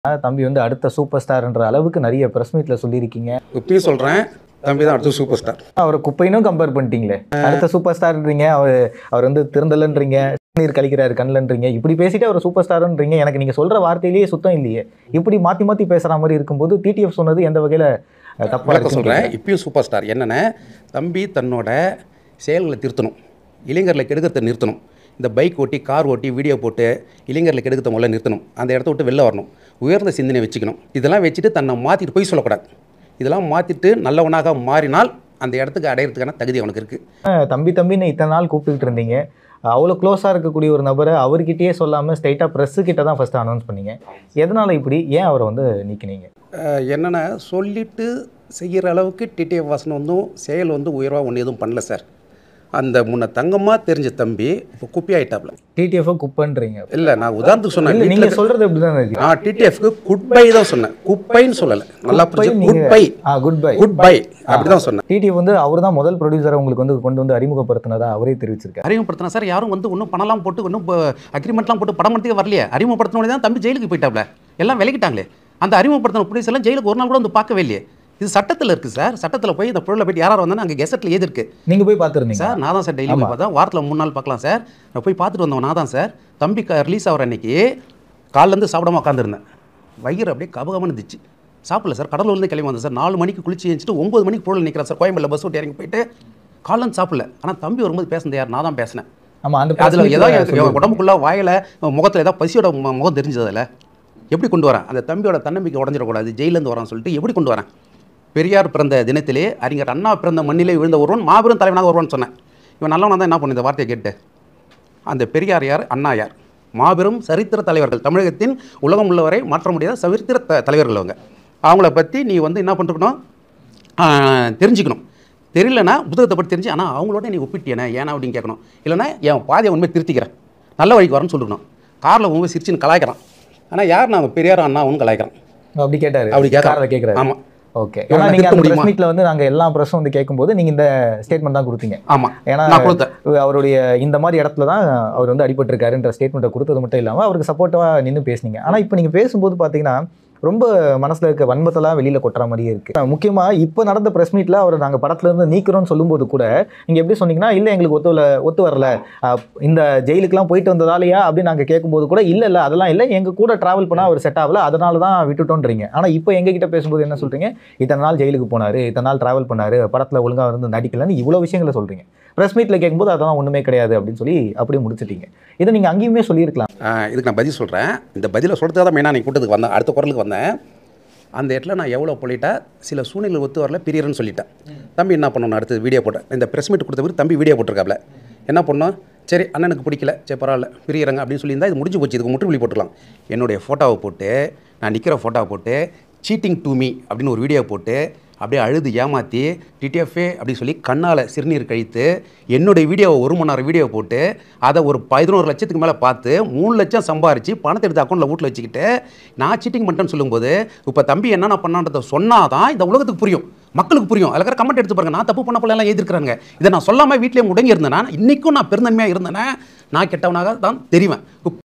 தம்பி வந்து அடுத்த சூப்பர் ஸ்டார்ன்ற அளவுக்கு நிறைய பிரஸ் மீட்ல சொல்லியிருக்கீங்க இப்பயும் சொல்கிறேன் தம்பி தான் அடுத்த சூப்பர் ஸ்டார் அவரை குப்பைனும் கம்பேர் பண்ணிட்டீங்களே அடுத்த சூப்பர் ஸ்டார்ன்றீங்க அவர் அவர் வந்து திருந்தலன்றீங்க நீர் கழிக்கிறாரு கண்ணுலன்றீங்க இப்படி பேசிட்டு அவர் சூப்பர் ஸ்டார்ன்றீங்க எனக்கு நீங்க சொல்ற வார்த்தையிலேயே சுத்தம் இல்லையே இப்படி மாத்தி மாத்தி பேசுற மாதிரி இருக்கும்போது டிடிஎஃப் சொன்னது எந்த வகையில அஹ், தப்பா வழக்க இருக்குன்னு சொல்கிறேன் இப்பயும் சூப்பர் ஸ்டார் என்னென்ன தம்பி தன்னோட செயல்களை திருத்தணும் இளைஞர்களை கெடுக்கிறத நிறுத்தணும் இந்த பைக் ஓட்டி கார் ஓட்டி வீடியோ போட்டு இளைஞர்களை கெடுக்கிறத முதல்ல நிறுத்தணும் அந்த இடத்த விட்டு வெளில வரணும் உயர்ந்த சிந்தனை வச்சுக்கணும் இதெல்லாம் வச்சுட்டு தன்னை மாற்றிட்டு போய் சொல்லக்கூடாது இதெல்லாம் மாற்றிட்டு நல்லவனாக மாறினால் அந்த இடத்துக்கு அடையிறதுக்கான தகுதி அவனுக்கு இருக்குது அஹ், தம்பி தம்பின்னு இத்தனை நாள் கூப்பிட்டுக்கிட்டு இருந்தீங்க அவ்வளோ க்ளோஸாக இருக்கக்கூடிய ஒரு நபரை அவர்கிட்டயே சொல்லாமல் ஸ்ட்ரைட்டாக ப்ரெஸ்ஸு கிட்ட தான் ஃபஸ்ட்டு அனௌன்ஸ் பண்ணீங்க எதனால் இப்படி ஏன் அவரை வந்து நீக்கினீங்க அஹ் என்னென்ன சொல்லிட்டு செய்கிற அளவுக்கு டிடிஎஃப் வாசன் வந்தும் செயல் வந்து உயர்வாக ஒன்று எதுவும் பண்ணல சார் அந்த முன்ன தங்கமாக தெரிஞ்ச தம்பி இப்போ குப்பி ஆயிட்டாப்ல டிடிஎஃப் குப்பைன்றீங்க இல்லை நான் உதாரணத்துக்கு சொன்னேன் இல்லை வீட்ல நீங்கள் சொல்கிறது எப்படி தான் இருக்கு நான் டிடிஎஃப்க்கு குட் பை தான் சொன்னேன் குப்பைன்னு சொல்லலை நல்லா புரிஞ்சு குட் நீங்க- பை ஆ குட் பை குட் பை அப்படி தான் சொன்னேன் டிடிஎஃப் வந்து அவர் தான் முதல் ப்ரொடியூசரை உங்களுக்கு வந்து கொண்டு வந்து அறிமுகப்படுத்தினதா அவரே தெரிவிச்சிருக்காரு அறிமுகப்படுத்தினா சார் யாரும் வந்து ஒன்றும் பணம்லாம் போட்டு ஒன்றும் அக்ரிமெண்ட்லாம் போட்டு படம் எடுத்துக்க வரலையே அறிமுகப்படுத்தினோடனே தான் தம்பி ஜெயிலுக்கு போயிட்டாப்ல எல்லாம் விலகிட்டாங்களே அந்த அறிமுகப்படுத்தின ப்ரொடியூசர் எல்லாம் ஜெயிலுக்கு ஒரு நாள் கூட வந்து பார்க்கவே இல்லையே இது சட்டத்தில் இருக்குது சார் சட்டத்தில் போய் இந்த பொருளை போயிட்டு யாராவது வந்தாலும் அங்கே கெசட்டில் ஏது இருக்கு நீங்க போய் பார்த்துருந்தீங்க சார் நான் தான் சார் டெய்லி போய் பார்த்தா வாரத்தில் மூணு நாள் பார்க்கலாம் சார் நான் போய் பார்த்துட்டு வந்தவன் நான் தான் சார் தம்பி ரிலீஸ் ஆகிற அன்னைக்கு காலிலேருந்து சாப்பிடாம உட்காந்துருந்தேன் வயிறு அப்படியே கபகமன்னு இருந்துச்சு சாப்பிடல சார் கடலூர்லேருந்து கிளம்பி வந்தேன் சார் நாலு மணிக்கு குளிச்சு எழுந்துட்டு ஒம்பது மணிக்கு பொருள் நிற்கிறேன் சார் கோயம்பேடில் பஸ் விட்டு இறங்கி போயிட்டு காலிலேருந்து சாப்பிடல ஆனால் தம்பி வரும்போது பேசுனது யார் நான் தான் பேசினேன் ஆமா அந்த அதில் press ஏதோ meet ல என் சொல்லிருக்கீங்க. உடம்புக்குள்ள வாயில் முகத்தில் ஏதோ பசியோட மு- முகம் தெரிஞ்சதில்ல எப்படி கொண்டு வரேன் அந்த தம்பியோட தன்னம்பிக்கை உடஞ்சிடக்கூடாது ஜெயிலேருந்து வரான்னு சொல்லிட்டு எப்படி கொண்டு வரேன் பெரியார் பிறந்த தினத்திலே அறிஞர் அண்ணா பிறந்த மண்ணிலே விழுந்த ஒருவன் மாபெரும் தலைவனாக ஒருவன் சொன்னேன் இவன் நல்லவனா தான் என்ன பண்ணு இந்த வார்த்தையை கேட்டு அந்த பெரியார் யார் அண்ணா யார் மாபெரும் சரித்திர தலைவர்கள் தமிழகத்தின் உலகம் உள்ளவரை மாற்ற முடியாத சரித்திர த தலைவர்கள் அவங்க அவங்கள பற்றி நீ வந்து என்ன பண்ணிருக்கணும் ஆஹ், தெரிஞ்சுக்கணும் தெரியலனா புத்தகத்தை பற்றி தெரிஞ்சு ஆனால் அவங்களோட நீ ஒப்பிட்டியனே ஏன்னா அப்படின்னு கேட்கணும் இல்லைன்னா என் பாதையை உண்மையை திருத்திக்கிறேன் நல்ல வழிக்கு வரேன்னு சொல்லிருக்கணும் காரில் உண்மை சிரிச்சுன்னு கலாய்க்கிறான் ஆனால் யார் நான் பெரியார் அண்ணா ஒன்று கலாய்க்கிறான் அப்படி கேட்டாரு அப்படி கேட்கறான். கார்ல கேட்கறாரு ஆமாம் ஓகே இவனை ஏன்னா நீங்க திருத்த அந்த முடியுமா? பிரஸ் மீட்ல வந்து நாங்க எல்லா பிரஸும் வந்து கேட்கும்போது நீங்க இந்த ஸ்டேட்மெண்ட் தான் கொடுத்தீங்க ஆமாம் ஏன்னா நான் கொடுத்தேன் அவருடைய இந்த மாதிரி இடத்துல தான் அவர் வந்து அடிபட்டிருக்காருன்ற ஸ்டேட்மெண்ட்டை கொடுத்தது மட்டும் இல்லாமல் அவருக்கு சப்போர்ட்டிவாக நின்று பேசுனீங்க ஆனால் இப்போ நீங்கள் பேசும்போது பார்த்தீங்கன்னா ரொம்ப மனசில் இருக்க வன்மத்தெல்லாம் வெளியில் கொட்டுற மாதிரியே இருக்குது முக்கியமாக இப்போ நடந்த ப்ரெஸ் மீட்டில் அவர் நாங்கள் படத்துலேருந்து நீக்கிறோம்னு சொல்லும்போது கூட நீங்கள் எப்படி சொன்னீங்கன்னா இல்லை எங்களுக்கு ஒத்து வரல ஒத்து வரல அஹ், இந்த ஜெயிலுக்குலாம் போயிட்டு வந்ததாலையா அப்படின்னு நாங்கள் கேட்கும்போது கூட இல்லை இல்லை அதெல்லாம் இல்லை எங்கள் கூட ட்ராவல் பண்ணால் அவர் செட் ஆகல அதனால தான் விட்டுட்டோன்றீங்க ஆனால் இப்போ எங்ககிட்ட பேசும்போது என்ன சொல்கிறீங்க இத்தனை நாள் ஜெயிலுக்கு போனார் இத்தனை நாள் ட்ராவல் பண்ணார் படத்தில் ஒழுங்காக வந்து நடிக்கலன்னு இவ்வளோ விஷயங்களை சொல்கிறீங்க ப்ரெஸ் மீட்டில் கேட்கும்போது அதெல்லாம் ஒன்றுமே கிடையாது அப்படின்னு சொல்லி அப்படியே முடிச்சிட்டீங்க இதை நீங்கள் அங்கேயுமே சொல்லியிருக்கலாம் ஆஹ் இதுக்கு நான் பதில் சொல்கிறேன் இந்த பதிலை சொல்கிறதுக்கு தான் மெயினாக நீ கூட்டத்துக்கு வந்தேன் அடுத்த குரலுக்கு வந்தேன் அந்த இடத்துல நான் எவ்வளோ பொழிட்டேன் சில சூழ்நிலை ஒத்து வரல பிரியர்னு சொல்லிட்டேன் தம்பி என்ன பண்ணணும் அடுத்து வீடியோ போட்டேன் இந்த ப்ரெஸ் மீட் கொடுத்த பிறகு தம்பி வீடியோ போட்டிருக்காப்ல என்ன பண்ணோம் சரி அண்ணனுக்கு பிடிக்கல சரி பரவாயில்ல பிரியறங்க அப்படின்னு சொல்லியிருந்தா இது முடிஞ்சு போச்சு இதுக்கு முற்றுப்புள்ளி போட்டுக்கலாம் என்னுடைய ஃபோட்டோவை போட்டு நான் நிற்கிற ஃபோட்டோவை போட்டு சீட்டிங் டு மீ அப்படின்னு ஒரு வீடியோ போட்டு அப்படியே அழுது ஏமாற்றி டிடிஎஃப்ஏ அப்படி சொல்லி கண்ணால் சிறுநீர் கழித்து என்னுடைய வீடியோவை ஒரு மணி நேரம் வீடியோ போட்டு அதை ஒரு பதினோரு லட்சத்துக்கு மேலே பார்த்து மூணு லட்சம் சம்பாரித்து பணத்தை எடுத்து அக்கௌண்ட்டில் வீட்டில் வச்சுக்கிட்டு நான் சீட்டிங் பண்ணிட்டேன்னு சொல்லும்போது இப்போ தம்பி என்னென்ன பண்ணான்றதை சொன்னால் தான் இந்த உலகத்துக்கு புரியும் மக்களுக்கு புரியும் அதில் இருக்கிற கமெண்ட் எடுத்து பாருங்க நான் தப்பு பண்ண போல எல்லாம் எழுதிருக்காங்க இதை நான் சொல்லாமல் வீட்டிலே முடங்கி இருந்தேன்னா இன்றைக்கும் நான் பெருந்தன்மையாக இருந்தேன்னா நான் கெட்டவனாக தான் தெரிவேன்